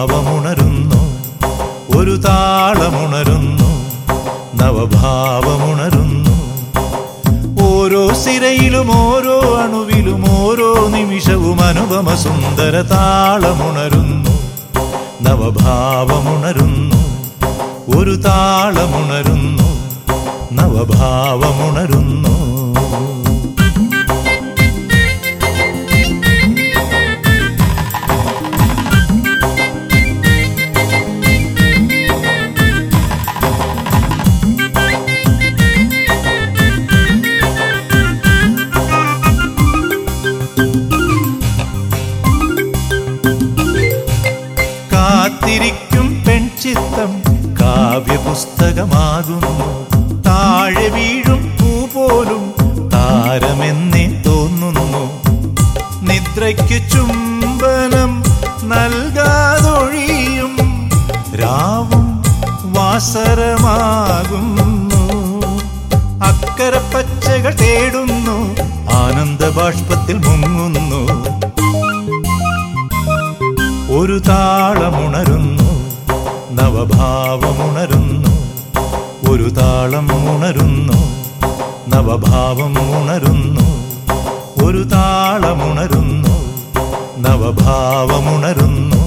നവഭാവമുണരുന്നു ഒരു താളമുണരുന്നു നവഭാവമുണരുന്നു ഓരോ സിരയിലും ഓരോ അണുവിലും ഓരോ നിമിഷവും അനുപമ സുന്ദര താളമുണരുന്നു നവഭാവമുണരുന്നു ഒരു താളമുണരുന്നു നവഭാവമുണരുന്നു കാത്തിരിക്കും പെൺചിത്തം കാവ്യപുസ്തകമാകുന്നു താഴെ വീഴും പൂ പോലും താരമെന്നേ തോന്നുന്നു നിദ്രയ്ക്ക് ചുംബനം നൽകാതൊഴിയും രാവും വാസരമാകുന്നു അക്കര പച്ചകൾ തേടുന്നു ആനന്ദ ബാഷ്പത്തിൽ മുങ്ങുന്നു ഒരു താളമുണരുന്നു നവഭാവമുണരുന്നു ഒരു താളം ഉണരുന്നു നവഭാവം ഉണരുന്നു ഒരു താളമുണരുന്നു നവഭാവമുണരുന്നു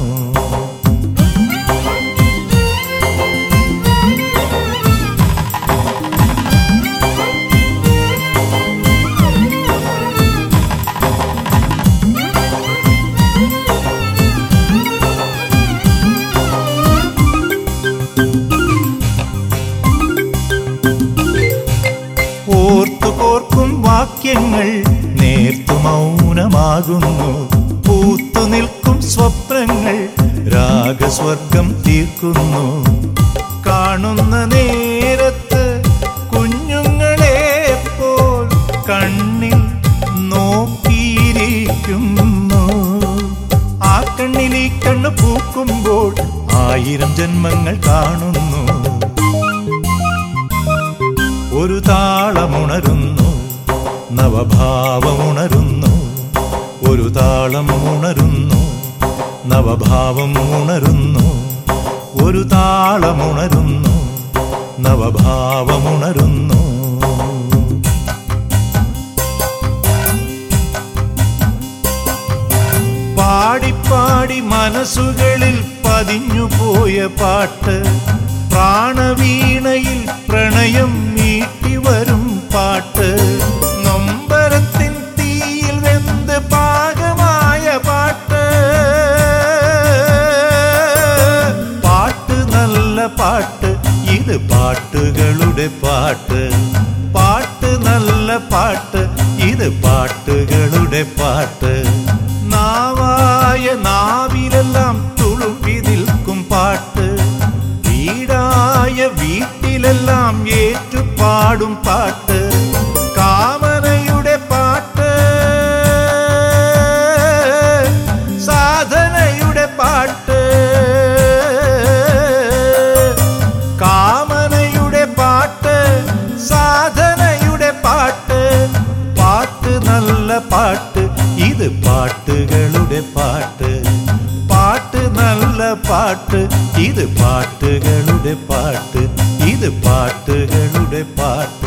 ഓർത്തു കോർക്കും വാക്യങ്ങൾ നേർത്തു മൗനമാകുന്നു പൂത്തു നിൽക്കും സ്വപ്നങ്ങൾ രാഗസ്വർഗം തീർക്കുന്നു കാണുന്ന നേരത്ത് കുഞ്ഞുങ്ങളെ പോൽ കണ്ണിൽ നോക്കിയിരിക്കുന്നു ആ കണ്ണിൽ ഈ കണ്ണ് പൂക്കുമ്പോൾ ആയിരം ജന്മങ്ങൾ കാണുന്നു ഒരു താളമുണരുന്നു നവഭാവമുണരുന്നു ഒരു താളം ഉണരുന്നു നവഭാവം ഉണരുന്നു ഒരു താളമുണരുന്നു നവഭാവമുണരുന്നു പാടിപ്പാടി മനസ്സുകളിൽ പതിഞ്ഞുപോയ പാട്ട് പ്രാണവീണയിൽ പ്രണയം മീട്ടി വരും പാട്ട് നൊമ്പരത്തിൻ തീയിൽ വെന്ത് പാകമായ പാട്ട് പാട്ട് നല്ല പാട്ട് ഇത് പാട്ടുകളുടെ പാട്ട് പാട്ട് നല്ല പാട്ട് ഇത് പാട്ടുകളുടെ പാട്ട് നാവായ നാവിലെല്ലാം തുളുമ്പി നിൽക്കും പാട്ട് വീടായ വീട്ടിലെല്ലാം ഏറ്റുപാടും പാട്ട് കാമനയുടെ പാട്ട് സാധനയുടെ പാട്ട് കാമനയുടെ പാട്ട് സാധനയുടെ പാട്ട് പാട്ട് നല്ല പാട്ട് ഇത് പാട്ടുകളുടെ പാട്ട് പാട്ട് നല്ല പാട്ട് ഇത് പാട്ടുകളുടെ പാട്ട് ഇത് പാട്ടുകളുടെ പാട്ട്